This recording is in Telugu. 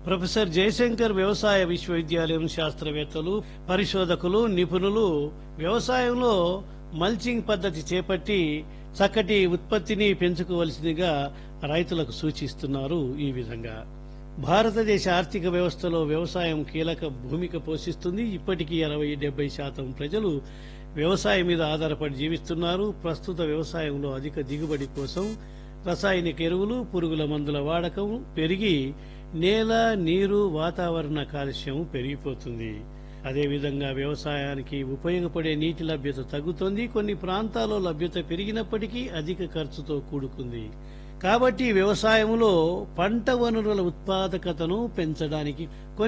ప్రొఫెసర్ జయశంకర్ వ్యవసాయ విశ్వవిద్యాలయం శాస్త్రవేత్తలు పరిశోధకులు నిపుణులు వ్యవసాయంలో మల్చింగ్ పద్ధతి చేపట్టి చక్కటి ఉత్పత్తిని పెంచుకోవలసిందిగా రైతులకు సూచిస్తున్నారు ఈ విధంగా భారతదేశ ఆర్థిక వ్యవస్థలో వ్యవసాయం కీలక భూమిక పోషిస్తుంది ఇప్పటికీ అరవై డెబ్బై శాతం ప్రజలు వ్యవసాయం మీద ఆధారపడి జీవిస్తున్నారు ప్రస్తుత వ్యవసాయంలో అధిక దిగుబడి కోసం రసాయనిక ఎరువులు పురుగుల మందుల వాడకం పెరిగి నేల నీరు వాతావరణ కాలుష్యం పెరిగిపోతుంది అదేవిధంగా వ్యవసాయానికి ఉపయోగపడే నీటి లభ్యత తగ్గుతోంది కొన్ని ప్రాంతాల్లో లభ్యత పెరిగినప్పటికీ అధిక ఖర్చుతో కూడుకుంది కాబట్టి వ్యవసాయంలో పంట వనరుల ఉత్పాదకతను పెంచడానికి కొన్ని